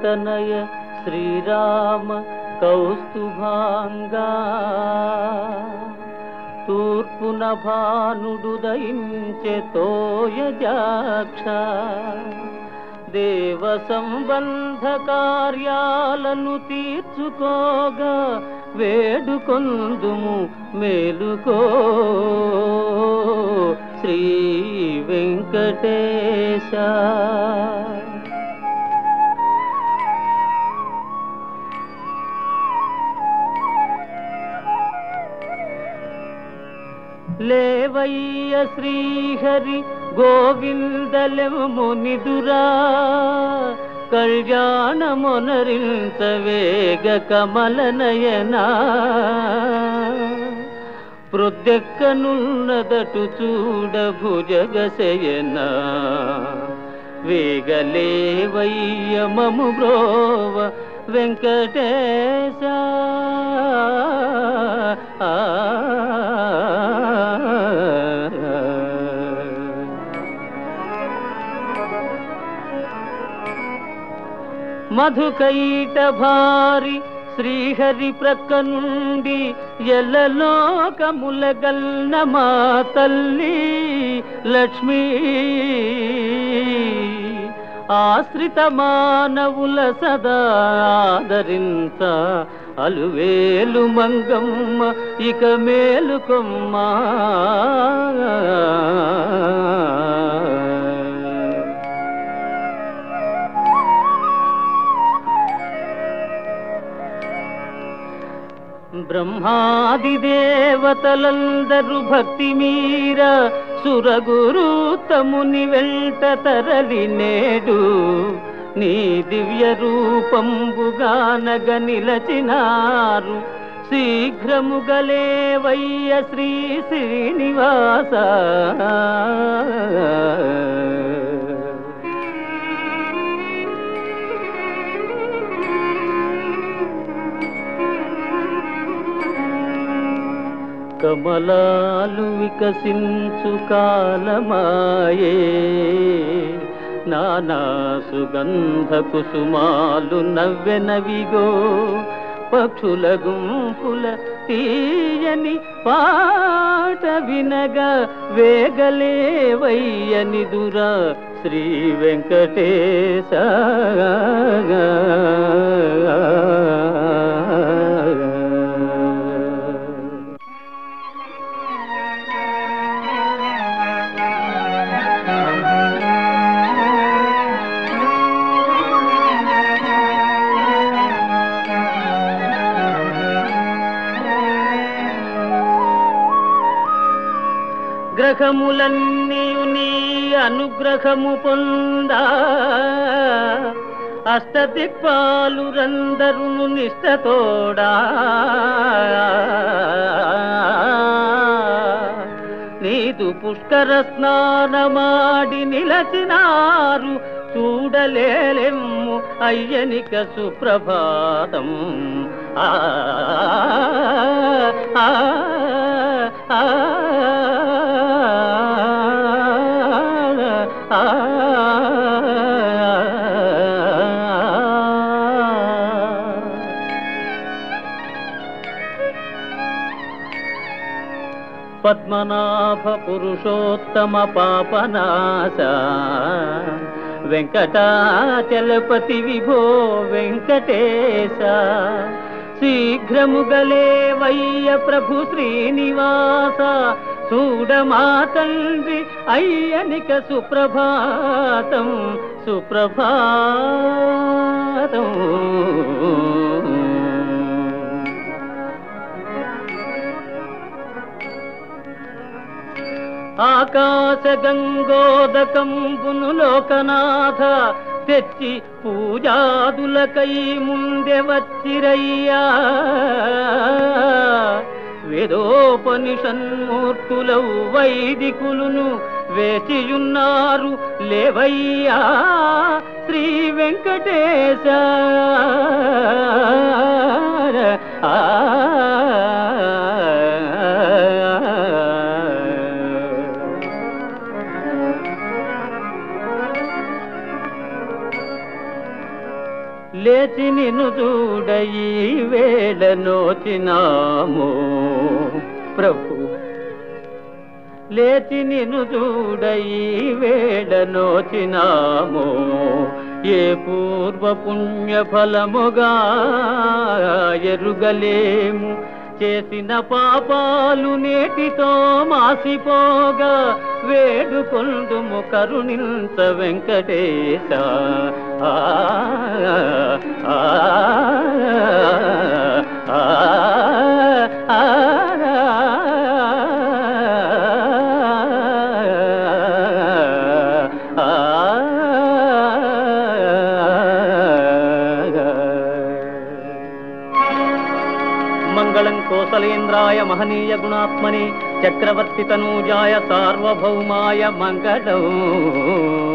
తనయ శ్రీరామ కౌస్తుభాంగా తూర్పున భానుడు దయించె తోయజాక్ష దేవ సంబంధ కార్యాలను తీర్చుకోగా వేడుకొందుము మేలుకో శ్రీ వెంకటేశ లేవయ్య శ్రీహరి గోవిందలెమునిదురా కళ్యాణమొనరింత వేగ కమలనయనా ప్రొద్దెక్కనున్నదటు చూడ భుజగశయనా వేగలేవయ్య మము బ్రోవ వెంకటేశ మధుకైట భారి శ్రీహరి ప్రక్క నుండి ఎల్లలోకములగల్న మా తల్లి లక్ష్మీ ఆశ్రిత మానవుల సదా ఆదరింత అలువేలు మంగమ్మ ఇక మేలుకొమ్మా బ్రహ్మాది దేవతలందరూ భక్తి మీర సురగురుతముని వెంట తరలి నేడు నీ దివ్య రూపంబుగానగ నిలచినారు శీఘ్రముగలేవయ్య శ్రీ శ్రీనివాస కమలాలు వికసించు కాలమాయే నానా సుగంధ కుసుమాలు నవ్వెనవిగో పక్షుల గుంపుల తీయని పాట వినగా వేగలేవయ్యని దురా శ్రీ వెంకటేశ గ్రహములన్నీయు నీ అనుగ్రహము పొందా అష్టదిక్పాలు రందరును నిష్టతోడా నీదు పుష్కర స్నానమాడి నిలచినారు చూడలేలెమ్ము అయ్యనిక సుప్రభాతం ఆ ఆ, ఆ, ఆ, పద్మనాభ పురుషోత్తమ పాపనాశ వెంకటాచలపతి విభో వెంకటేశ శీఘ్రముగలేవయ్య ప్రభు శ్రీనివాస చూడమా తండ్రి అయ్యనిక సుప్రభాతం సుప్రభాతం ఆకాశ గంగోదకంబును లోకనాథ తెచ్చి పూజాదులకై ముందె వచ్చిరయ్యా వేదోపనిషన్మూర్తులౌ వైదికులును వేచియున్నారు లేవయ్యా శ్రీ వెంకటేశ లేచి నిన్ను చూడ ఈ వేళ నోచినాము ప్రభు లేచి నిన్ను చూడ ఈ వేళ నోచినాము ఏ పూర్వ పుణ్య ఫలముగా ఎరుగలేము చేసిన పాపాలు నేటితో మాసిపోగా వేడుకొందుము కరుణింత వెంకటేశ ఆ, ఆ, ఆ, ఆ, మంగళం కోసలేంద్రాయ మహనీయ గుణాత్మని చక్రవర్తి తనూజాయ సార్వభౌమాయ మంగళం